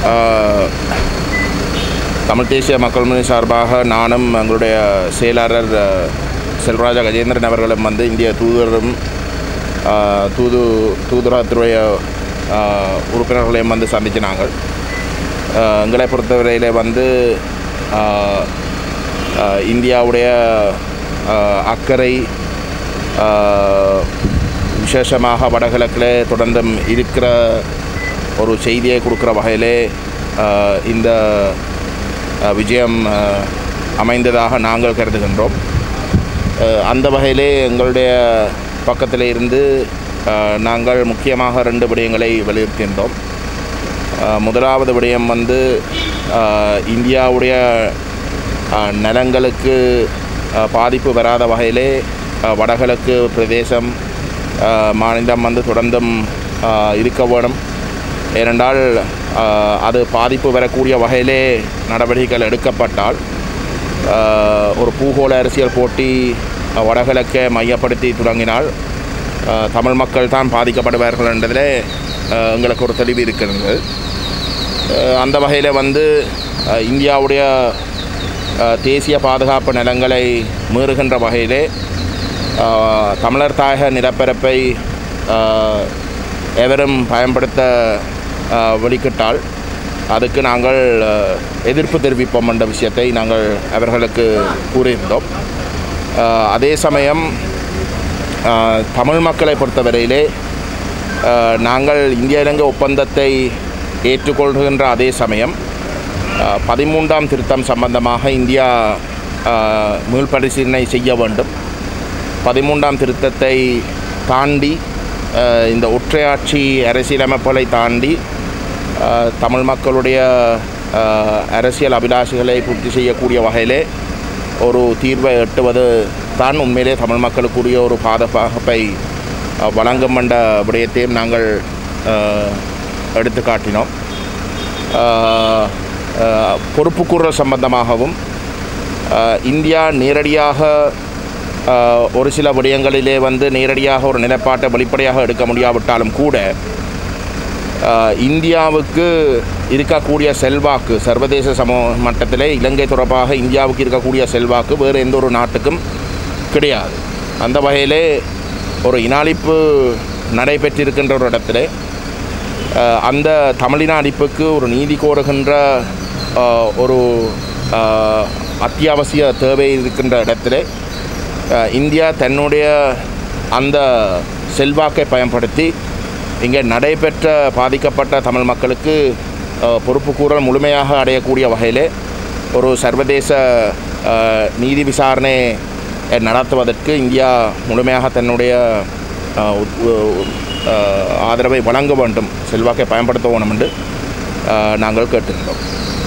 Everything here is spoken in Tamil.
ஆஹ், தமிழ் தேசிய மக்கள் முன்னணி சார்பாக நானும் எங்களுடைய செயலாளர் அஹ், செல்வராஜா கஜேந்திரன் அவர்களும் வந்து இந்திய தூதரும் ஆஹ், தூது தூதரகத்துடைய ஆஹ், உறுப்பினர்களையும் வந்து சந்திச்சினாங்க ஆஹ், எங்களை பொறுத்தவரையில் வந்து ஆஹ், ஆஹ், இந்தியாவுடைய ஆஹ், அக்கறை ஆஹ், விசேஷமாக வடகிழக்கில் தொடர்ந்தும் இருக்கிற ஒரு செய்தியை கொடுக்குற வகையிலே ஆஹ், இந்த ஆஹ், விஜயம் ஆஹ், அமைந்ததாக நாங்கள் கருதுகின்றோம் ஆஹ், அந்த வகையிலே எங்களுடைய பக்கத்தில் இருந்து ஆஹ், நாங்கள் முக்கியமாக ரெண்டு விடயங்களை வலியுறுத்தியிருந்தோம் ஆஹ், முதலாவது விடயம் வந்து ஆஹ், இந்தியாவுடைய ஆஹ், நலங்களுக்கு ஆஹ், பாதிப்பு வராத வகையிலே ஆஹ், வடகிழக்கு பிரதேசம் ஆஹ், மாநிலம் வந்து தொடர்ந்தும் ஆஹ், இருக்க வேணும் ஏனென்றால் ஆஹ், அது பாதிப்பு வரக்கூடிய வகையிலே நடவடிக்கைகள் எடுக்கப்பட்டால் ஆஹ், ஒரு பூகோள அரசியல் போட்டி ஆஹ், வடகிழக்கை மையப்படுத்தி தொடங்கினால் ஆஹ், தமிழ் மக்கள் தான் பாதிக்கப்படுவார்கள் என்றதில் ஆஹ், எங்களுக்கு ஒரு தெளிவு இருக்கிறது ஆஹ், அந்த வகையில் வந்து ஆஹ், இந்தியாவுடைய ஆஹ், தேசிய பாதுகாப்பு நிலங்களை மீறுகின்ற வகையிலே ஆஹ், தமிழர் தாயக நிலப்பரப்பை ஆஹ், எவரும் பயன்படுத்த ஆஹ், வெளிக்கிட்டால் அதுக்கு நாங்கள் ஆஹ், எதிர்ப்பு தெரிவிப்போம் என்ற விஷயத்தை நாங்கள் அவர்களுக்கு கூறியிருந்தோம் ஆஹ், அதே சமயம் ஆஹ், தமிழ் மக்களை பொறுத்தவரையிலே ஆஹ், நாங்கள் இந்திய இலங்கை ஒப்பந்தத்தை ஏற்றுக்கொள்கின்ற அதே சமயம் ஆஹ், பதிமூன்றாம் திருத்தம் சம்பந்தமாக இந்தியா ஆஹ், மீள்பரிசீலனை செய்ய வேண்டும் பதிமூன்றாம் திருத்தத்தை தாண்டி ஆஹ், இந்த ஒற்றையாட்சி அரசியலமைப்புகளை தாண்டி ஆஹ், தமிழ் மக்களுடைய ஆஹ், அரசியல் அபிலாஷைகளை பூர்த்தி செய்யக்கூடிய வகையிலே ஒரு தீர்வை எட்டுவது தான் உண்மையிலே தமிழ் மக்களுக்குரிய ஒரு பாதுகாப்பை ஆஹ், வழங்கும் என்ற விடயத்தையும் நாங்கள் ஆஹ், எடுத்து காட்டினோம் ஆஹ், ஆஹ், பொறுப்புக்கூறல் சம்பந்தமாகவும் ஆஹ், இந்தியா நேரடியாக ஆஹ், ஒரு சில விடயங்களிலே வந்து நேரடியாக ஒரு நிலைப்பாட்டை வெளிப்படையாக எடுக்க முடியாவிட்டாலும் கூட ஆஹ், இந்தியாவுக்கு இருக்கக்கூடிய செல்வாக்கு சர்வதேச சமூக மட்டத்திலே இலங்கை தொடர்பாக இந்தியாவுக்கு இருக்கக்கூடிய செல்வாக்கு வேறு எந்த ஒரு நாட்டுக்கும் கிடையாது அந்த வகையிலே ஒரு இனாளிப்பு நடைபெற்றிருக்கின்ற ஒரு இடத்திலே ஆஹ், அந்த தமிழின அடிப்புக்கு ஒரு நீதி கோருகின்ற ஆஹ், ஒரு ஆஹ், அத்தியாவசிய தேவை இருக்கின்ற இடத்திலே ஆஹ், இந்தியா தன்னுடைய அந்த செல்வாக்கை பயன்படுத்தி இங்கே நடைபெற்ற பாதிக்கப்பட்ட தமிழ் மக்களுக்கு ஆஹ், பொறுப்புக்கூறல் முழுமையாக அடையக்கூடிய வகையிலே ஒரு சர்வதேச ஆஹ், நீதி விசாரணை நடத்துவதற்கு இந்தியா முழுமையாக தன்னுடைய ஆஹ், உத்- உ- ஆஹ், ஆதரவை வழங்க வேண்டும் செல்வாக்கை பயன்படுத்த வேண்டும் என்று ஆஹ், நாங்கள் கேட்டுள்ளோம்